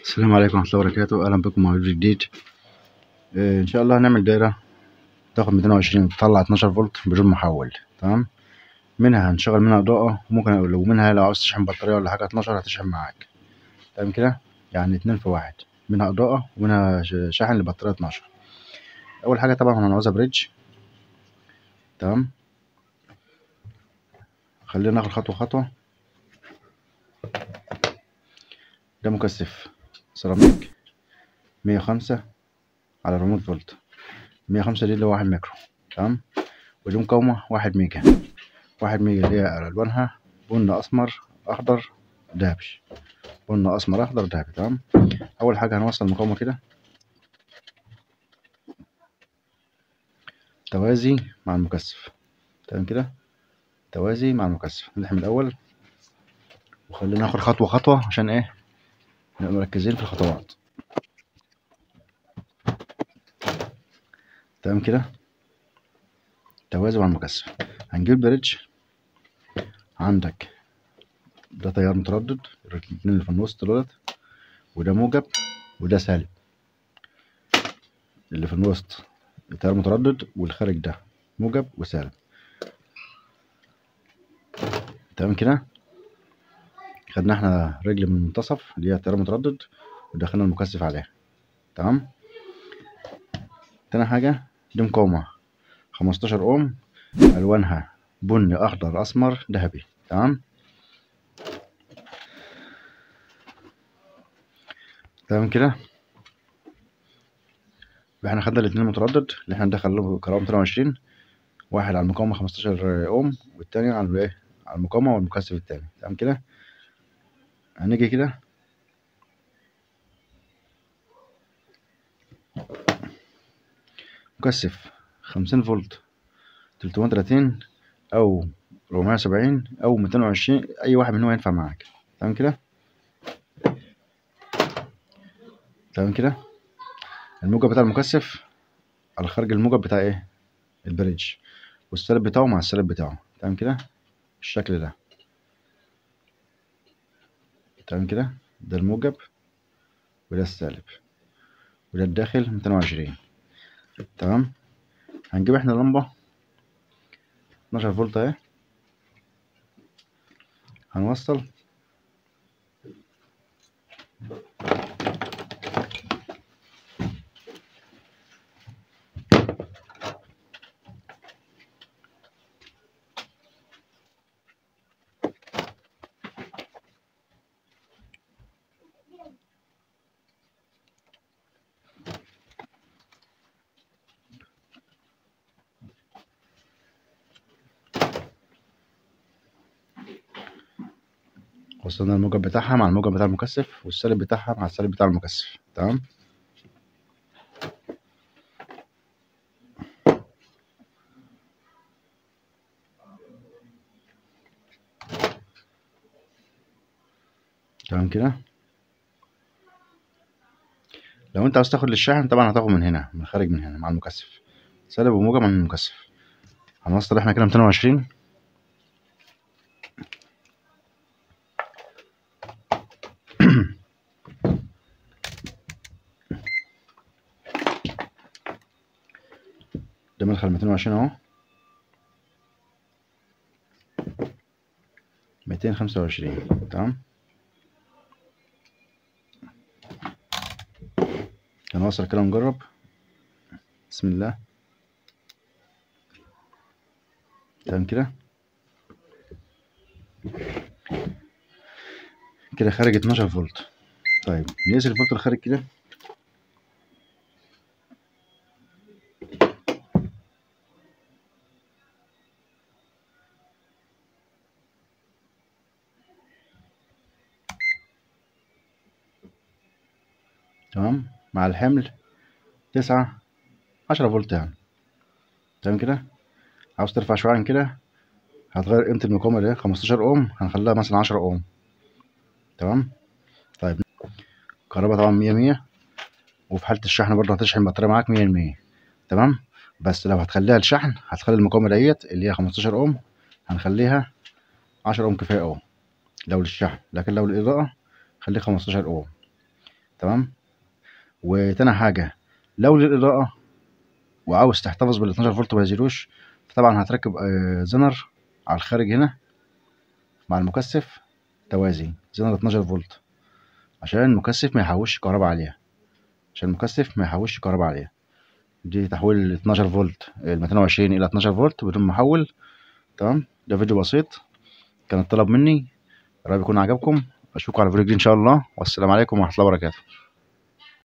السلام عليكم ورحمة الله وبركاته أهلا بكم مع فيديو جديد آه، إن شاء الله هنعمل دايرة تاخد ميتين وعشرين تطلع اتناشر فولت بدون محول تمام منها هنشغل منها إضاءة وممكن لو منها لو عاوز تشحن بطارية ولا حاجة اتناشر هتشحن معاك تمام كده يعني اتنين في واحد منها إضاءة ومنها ش- شاحن لبطارية اتناشر أول حاجة طبعا هنعوزها بريدج تمام خلينا ناخد خطوة خطوة ده مكثف سيراميك مية وخمسة على ريموت فولت مية وخمسة دي اللي هو واحد ميكرو تمام ودي مقاومة واحد ميجا واحد ميجا اللي هي ألوانها بني أسمر أخضر دهبي بني أسمر أخضر دهبي تمام أول حاجة هنوصل المقاومة كده توازي مع المكثف تمام كده توازي مع المكثف نلحم الأول وخلينا ناخد خطوة خطوة عشان إيه نبقى مركزين في الخطوات تمام كده توازي مع المكثف هنجيب بريدج عندك ده تيار متردد الاتنين اللي في النص دولت وده موجب وده سالب اللي في الوسط التيار متردد والخارج ده موجب وسالب تمام كده خدنا احنا رجل من المنتصف اللي هي التيار المتردد ودخلنا المكثف عليها تمام تاني حاجة دي مقاومة خمستاشر اوم الوانها بني اخضر اسمر ذهبي تمام تمام كده يبقى احنا خدنا الاتنين متردد اللي احنا ندخل له كهرباء 220 واحد على المقاومة 15 اوم والتاني على الايه على المقاومة والمكثف التاني تمام كده هنيجي كده مكثف 50 فولت 330 او 470 او 220 اي واحد منهم ينفع معاك تمام كده تمام كده الموجب بتاع المكثف على خارج الموجب بتاع ايه البريدج والسالب بتاعه مع السالب بتاعه تمام كده الشكل ده تمام كده ده الموجب وده السالب وده الداخل 220 تمام هنجيب احنا لمبة 12 فولت اهي هنوصل وصلنا الموجب بتاعها مع الموجب بتاع المكثف والسالب بتاعها مع السالب بتاع المكثف تمام تمام كده لو انت عاوز تاخد للشاحن طبعا هتاخد من هنا من خارج من هنا مع المكثف سالب وموجب مع المكثف هنوصل احنا كده 220 ده مدخل 220 اهو 225 تمام هنوصل كده ونجرب بسم الله تمام كده كده خارج 12 فولت طيب نقيس الفولت الخارج كده تمام مع الحمل تسعة عشرة فولت يعني تمام كده عاوز ترفع شوية عن كده هتغير قيمة المقاومة دي خمستاشر اوم هنخليها مثلا عشرة اوم تمام طيب الكهرباء طبعا مية مية وفي حالة الشحن برضه هتشحن البطارية معاك مية المية تمام بس لو هتخليها الشحن هتخلي المقاومة ديت اللي هي خمستاشر اوم هنخليها عشرة اوم كفاية اوم لو للشحن لكن لو للإضاءة خليه خمستاشر اوم تمام وتاني حاجة لو للإضاءة وعاوز تحتفظ بال 12 فولت ما يزيدوش فطبعا هتركب آه، زنر على الخارج هنا مع المكثف توازي زنر 12 فولت عشان المكثف ما يحوش كهرباء عليها عشان المكثف ما يحوش كهرباء عليها دي تحويل 12 فولت ال 220 الى 12 فولت بدون محول تمام ده فيديو بسيط كان الطلب مني يا رب يكون عجبكم اشوفكم على فيديو جديد ان شاء الله والسلام عليكم ورحمه الله وبركاته